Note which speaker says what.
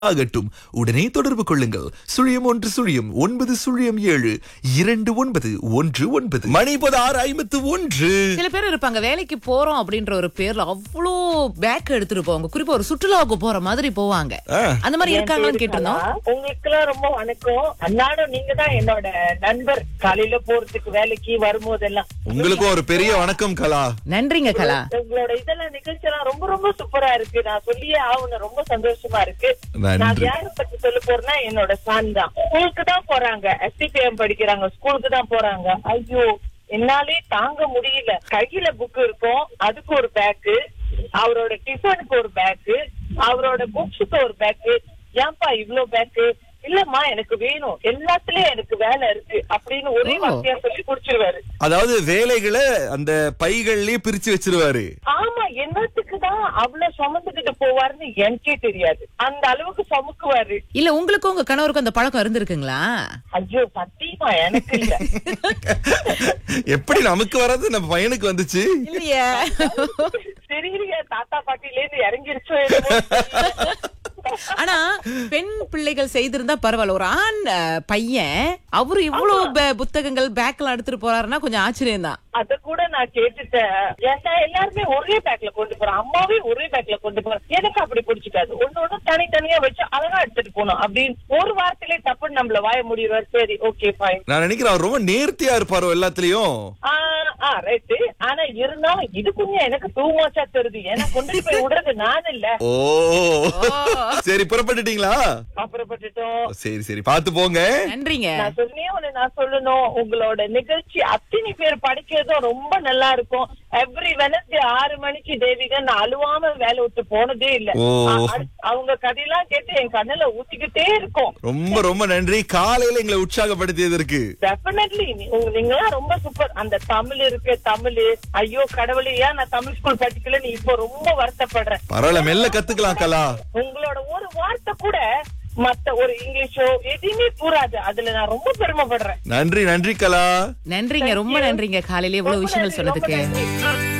Speaker 1: ஆகட்டும் உடனே தொடர்பு கொள்ளுங்கள் சுழியம் ஒன்று சுழியம் ஒன்பது சுழியம் ஏழு இரண்டு ஒன்பது ஒன்று ஒன்பது மணி இப்போது ஆறு ஐம்பத்து ஒன்று
Speaker 2: சில பேர் இருப்பாங்க வேலைக்கு போறோம் அப்படின்ற ஒரு பேர்ல அவ்வளோ பேக் எடுத்துட்டு போவாங்க குறிப்பா ஒரு சுற்றுலாவுக்கு போற மாதிரி போவாங்க
Speaker 1: ஆ.
Speaker 2: அந்த மாதிரி இருக்காங்களான்னு கேட்டிருந்தோம்
Speaker 3: உங்களுக்கு எல்லாம் ரொம்ப வணக்கம் அன்னாடும் நீங்க தான் என்னோட நண்பர் காலையில போறதுக்கு வேலைக்கு வரும்போதெல்லாம்
Speaker 1: உங்களுக்கும் ஒரு பெரிய வணக்கம் கலா
Speaker 2: நன்றிங்க கலா
Speaker 3: உங்களோட இதெல்லாம் நிகழ்ச்சி எல்லாம் ரொம்ப ரொம்ப சூப்பரா இருக்கு நான் சொல்லியே ஆகணும் ரொம்ப சந்தோஷமா இருக்கு
Speaker 1: நன்றி.
Speaker 3: நான் யார பத்தி சொல்ல போறேன்னா என்னோட சன் தான் ஸ்கூலுக்கு தான் போறாங்க எஸ்டிபிஎம் படிக்கிறாங்க ஸ்கூலுக்கு தான் போறாங்க ஐயோ என்னாலே தாங்க முடியல கையில புக் இருக்கும் அதுக்கு ஒரு பேக்கு அவரோட டிஃபனுக்கு ஒரு பேக்கு அவரோட புக்ஸுக்கு ஒரு பேக்கு ஏன்பா இவ்ளோ பேக்கு இல்லம்மா எனக்கு வேணும் எல்லாத்துலயும் எனக்கு வேலை இருக்கு அப்படின்னு ஒரே
Speaker 2: ஓ.
Speaker 3: வார்த்தையா சொல்லி குடிச்சிருவாரு
Speaker 1: அதாவது வேலைகளை அந்த பைகள்லயே பிரிச்சு வச்சிருவாரு
Speaker 3: ஆமா என்னத்துக்கு தான் அவ்வளவு சுமந்துகிட்டு போவாருன்னு எனக்கே தெரியாது அந்த அளவுக்கு சுமக்குவாரு
Speaker 2: இல்ல உங்களுக்கும் உங்க கணவருக்கும் அந்த பழக்கம் இருந்திருக்குங்களா
Speaker 3: ஐயோ சத்தியமா எனக்கு இல்ல
Speaker 1: எப்படி நமக்கு வராது நம்ம பையனுக்கு வந்துச்சு
Speaker 2: இல்லையே
Speaker 3: தெரியலையா தாத்தா பாட்டில இருந்து இறங்கிருச்சோ என்னமோ தெரியல.
Speaker 2: ஆனா பெண் பிள்ளைகள் செய்திருந்தா பரவாயில்ல ஒரு ஆண் அஹ், பையன் அவரு இவ்வளவு பே- புத்தகங்கள் பேக்ல எடுத்துட்டு போறாருன்னா கொஞ்சம் ஆச்சரியம் தான்
Speaker 3: அத கூட நான் கேட்டுட்டேன் ஏன்னா எல்லாருமே ஒரே பேக்ல கொண்டு போறோம் அம்மாவே ஒரே பேக்ல கொண்டு போறோம் எனக்கு அப்படி பிடிச்சிக்காது ஒண்ணு ஒண்ணு தனித்தனியா வச்சு அழகா எடுத்துட்டு போகணும் அப்படின்னு ஒரு வாரத்திலே தப்புன்னு நம்மள வாய முடிவார் சரி ஓகே ஃபைன்
Speaker 1: நான் நினைக்கிறேன் அவர் ரொம்ப நேர்த்தியா இருப்பாரோ எல்லாத்துலயும்
Speaker 3: ஆ ரைட்டு ஆனா இருந்தாலும் இது கொஞ்சம் எனக்கு டூ மச்சா தெரியுது ஏன்னா கொண்டு போய் விடுறது நான் இல்ல
Speaker 1: ஓ சரி புறப்பட்டுட்டீங்களா
Speaker 3: அப்புறப்பட்டுட்டோம்
Speaker 1: சரி சரி பாத்து போங்க
Speaker 2: நன்றிங்க
Speaker 3: நான் சொன்னே ஒண்ணு நான் சொல்லணும் உங்களோட நிகழ்ச்சி அத்தனை பேர் படிக்கிறதும் ரொம்ப நல்லா இருக்கும் எவ்ரி வெனஸ்டே ஆறு மணிக்கு தேவிக நான் அழுவாம வேலை விட்டு போனதே இல்ல
Speaker 1: ஓ.
Speaker 3: அ- அ- அவங்க கதையெல்லாம் கேட்டு என் கண்ணுல ஊத்திக்கிட்டே இருக்கும்
Speaker 1: ரொம்ப ரொம்ப நன்றி காலையில எங்களை உற்சாகப்படுத்தியதற்கு
Speaker 3: டெஃபினெட்லி நீங்களாம் ரொம்ப சூப்பர் அந்த தமிழ் இருக்கு தமிழ் ஐயோ கடவுளே ஏன் நான் தமிழ் ஸ்கூல் படிக்கலன்னு இப்போ ரொம்ப வருத்தப்படுறேன்
Speaker 1: பரவாயில்ல மெல்ல கத்துக்கலாம் கலா
Speaker 3: உங்களோட ஒரு வார்த்தை கூட மத்த ஒரு இங்கிலீஷோ எதுவுமே கூறாது அதுல நான் ரொம்ப பெருமைப்படுறேன்
Speaker 1: நன்றி நன்றி கலா
Speaker 2: நன்றிங்க ரொம்ப நன்றிங்க காலையில இவ்வளவு விஷயங்கள்
Speaker 3: ரொம்ப நன்றி, ரொம்ப
Speaker 2: சொன்னதுக்கு
Speaker 3: நன்றி.